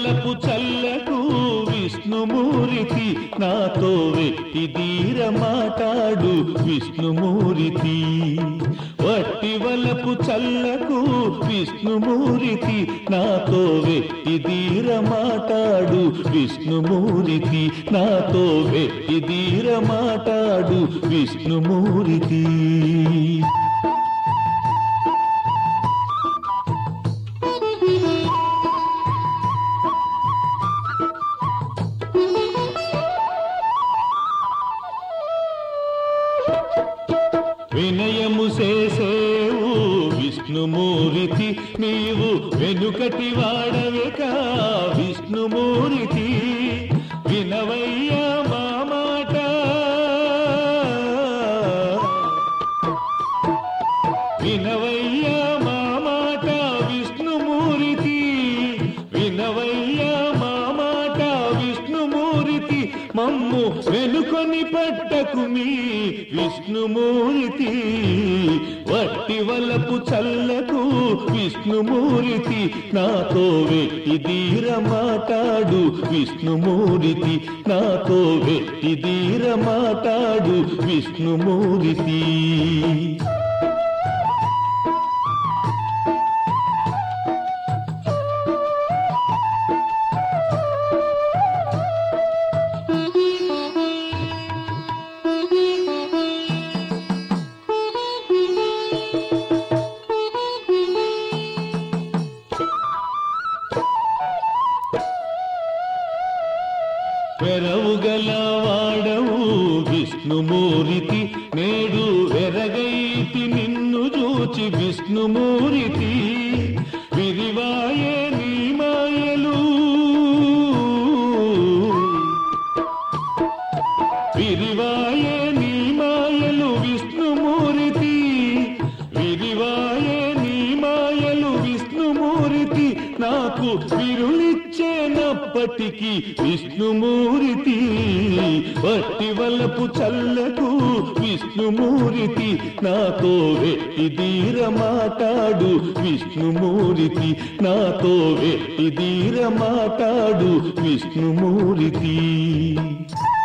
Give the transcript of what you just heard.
వలపు చల్లకు విష్ణుమూర్తి నాతో వెట్టి ధీర మాటాడు విష్ణుమూర్తి వట్టి వలపు చల్లకు విష్ణుమూర్తి నాతో వెట్టి ధీర మాటాడు విష్ణుమూర్తి నాతో వెట్టి ధీర మాటాడు విష్ణుమూర్తి వినయము చేసేవు విష్ణుమూర్తి నీవు వెనుకటి వాడవేక విష్ణుమూర్తి వినవయ్యా మా మాట వినవయ్యా మా మాట విష్ణుమూర్తి వినవయ్యా మా మాట విష్ణుమూర్తి మమ్ము వెనుకొని పట్టకు మీ విష్ణుమూర్తి వట్టి వలపు చల్లకు విష్ణుమూర్తి నాతో వెట్టి ధీర మాటాడు విష్ణుమూర్తి నాతో వెట్టి ధీర మాటాడు విష్ణుమూర్తి పెరవుగల వాడవు విష్ణుమూర్తి నేడు వెరగైతి నిన్ను చూచి విష్ణుమూర్తి విరివాయే నీ మాయలు విరివాయే నీ మాయలు విష్ణుమూర్తి విరివాయే నీ మాయలు విష్ణుమూర్తి నాకు విరులిచ్చేనప్పటికీ విష్ణుమూర్తి వట్టి వలపు చల్లకు విష్ణుమూర్తి నాతో వెట్టి ధీర మాటాడు విష్ణుమూర్తి నాతో వెట్టి ధీర మాటాడు విష్ణుమూర్తి